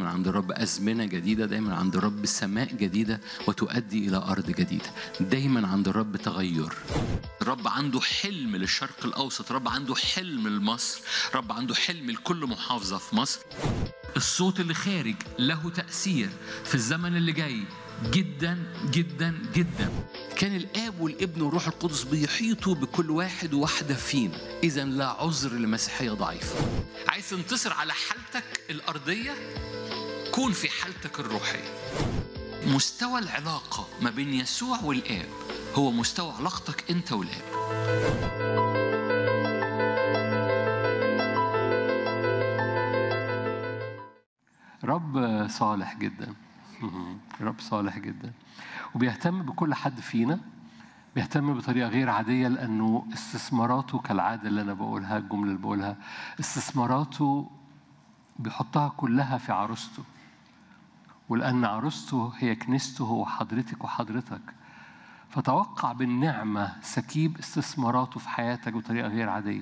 دايما عند الرب أزمنة جديدة دايما عند الرب سماء جديدة وتؤدي إلى أرض جديدة دايما عند الرب تغير الرب عنده حلم للشرق الأوسط الرب عنده حلم لمصر الرب عنده حلم لكل محافظة في مصر الصوت اللي خارج له تأثير في الزمن اللي جاي جدا جدا جدا كان الاب والابن والروح القدس بيحيطوا بكل واحد وواحده فينا اذا لا عذر لمسيحيه ضعيفه عايز تنتصر على حالتك الارضيه كون في حالتك الروحيه مستوى العلاقه ما بين يسوع والاب هو مستوى علاقتك انت والاب رب صالح جدا رب صالح جدا وبيهتم بكل حد فينا بيهتم بطريقة غير عادية لأنه استثماراته كالعادة اللي أنا بقولها الجملة اللي بقولها استثماراته بيحطها كلها في عروسته ولأن عروسته هي كنيسته هو حضرتك وحضرتك فتوقع بالنعمة سكيب استثماراته في حياتك بطريقة غير عادية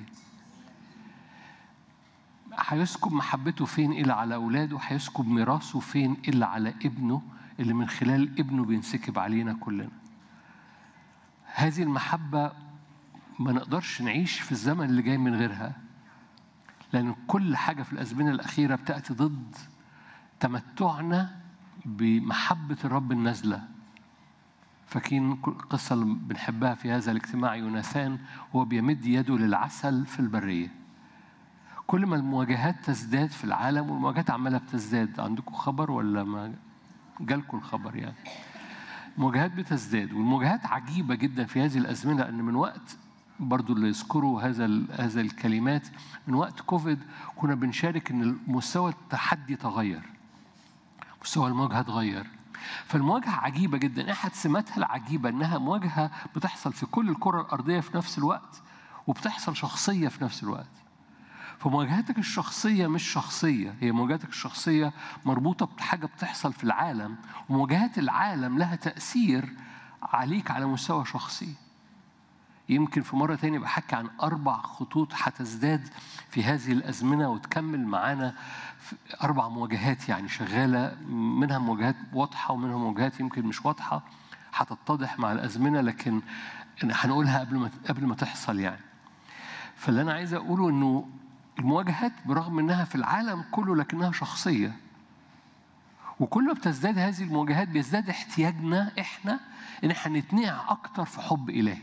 هيسكب محبته فين إلا على أولاده هيسكب ميراثه فين إلا على ابنه اللي من خلال ابنه بينسكب علينا كلنا هذه المحبة ما نقدرش نعيش في الزمن اللي جاي من غيرها لأن كل حاجة في الأزمنة الأخيرة بتأتي ضد تمتعنا بمحبة الرب النازلة فاكرين القصة اللي بنحبها في هذا الاجتماع يوناثان هو بيمد يده للعسل في البرية كل ما المواجهات تزداد في العالم والمواجهات عمالة بتزداد عندكم خبر ولا ما جالكم الخبر يعني المواجهات بتزداد والمواجهات عجيبة جدا في هذه الأزمنة لأن من وقت برضو اللي يذكروا هذا هذا الكلمات من وقت كوفيد كنا بنشارك ان مستوى التحدي تغير مستوى المواجهه اتغير فالمواجهه عجيبه جدا احد سماتها العجيبه انها مواجهه بتحصل في كل الكره الارضيه في نفس الوقت وبتحصل شخصيه في نفس الوقت فمواجهتك الشخصية مش شخصية هي مواجهتك الشخصية مربوطة بحاجة بتحصل في العالم ومواجهات العالم لها تأثير عليك على مستوى شخصي يمكن في مرة تانية بحكي عن أربع خطوط هتزداد في هذه الأزمنة وتكمل معانا أربع مواجهات يعني شغالة منها مواجهات واضحة ومنها مواجهات يمكن مش واضحة هتتضح مع الأزمنة لكن هنقولها قبل ما قبل ما تحصل يعني فاللي أنا عايز أقوله إنه المواجهات برغم إنها في العالم كله لكنها شخصية وكل ما بتزداد هذه المواجهات بيزداد احتياجنا إحنا إن إحنا نتنقع أكتر في حب إلهي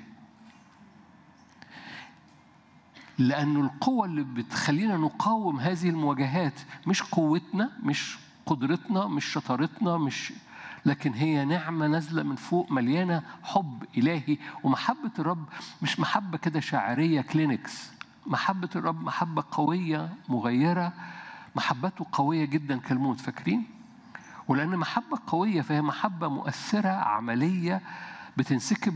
لأنه القوة اللي بتخلينا نقاوم هذه المواجهات مش قوتنا مش قدرتنا مش شطارتنا مش لكن هي نعمة نازلة من فوق مليانة حب إلهي ومحبة الرب مش محبة كده شاعرية كلينكس محبة الرب محبة قوية مغيرة محبته قوية جدا كالموت فاكرين؟ ولأن محبة قوية فهي محبة مؤثرة عملية بتنسكب